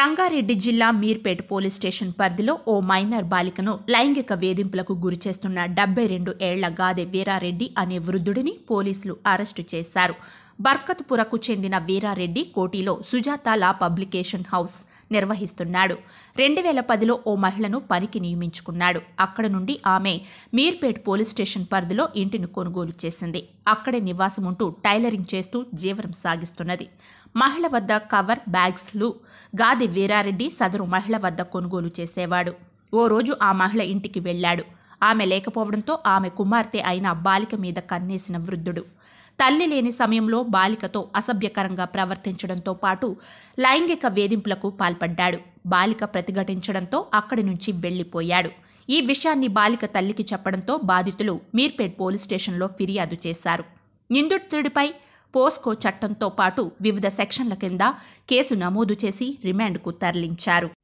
రంగారెడ్డి జిల్లా Meerpet police station పరిధిలో ఓ minor బాలికను లైంగిక వేధింపులకు గురిచేస్తున్న డెబ్బై రెండు ఏళ్ల గాదె వీరారెడ్డి అనే వృద్ధుడిని పోలీసులు అరెస్టు చేశారు బర్కత్పురకు చెందిన వీరారెడ్డి కోటిలో సుజాత లా పబ్లికేషన్ హౌస్ నిర్వహిస్తున్నాడు రెండు వేల పదిలో ఓ మహిళను పనికి నియమించుకున్నాడు అక్కడ నుండి ఆమె మీర్పేట్ పోలీస్ స్టేషన్ పరిధిలో ఇంటిని కొనుగోలు చేసింది అక్కడే నివాసం ఉంటూ టైలరింగ్ చేస్తూ జీవనం సాగిస్తున్నది మహిళ వద్ద కవర్ బ్యాగ్స్లు గాది వీరారెడ్డి సదరు మహిళ వద్ద కొనుగోలు చేసేవాడు ఓ రోజు ఆ మహిళ ఇంటికి వెళ్ళాడు ఆమె లేకపోవడంతో ఆమె కుమార్తె అయిన బాలిక మీద కన్నేసిన వృద్ధుడు తల్లి లేని సమయంలో బాలికతో అసభ్యకరంగా ప్రవర్తించడంతో పాటు లైంగిక వేధింపులకు పాల్పడ్డాడు బాలిక ప్రతిఘటించడంతో అక్కడి నుంచి వెళ్లిపోయాడు ఈ విషయాన్ని బాలిక తల్లికి చెప్పడంతో బాధితులు మీర్పేట్ పోలీస్ స్టేషన్లో ఫిర్యాదు చేశారు నిందితుడిపై పోస్కో చట్టంతో పాటు వివిధ సెక్షన్ల కింద కేసు నమోదు చేసి రిమాండ్కు తరలించారు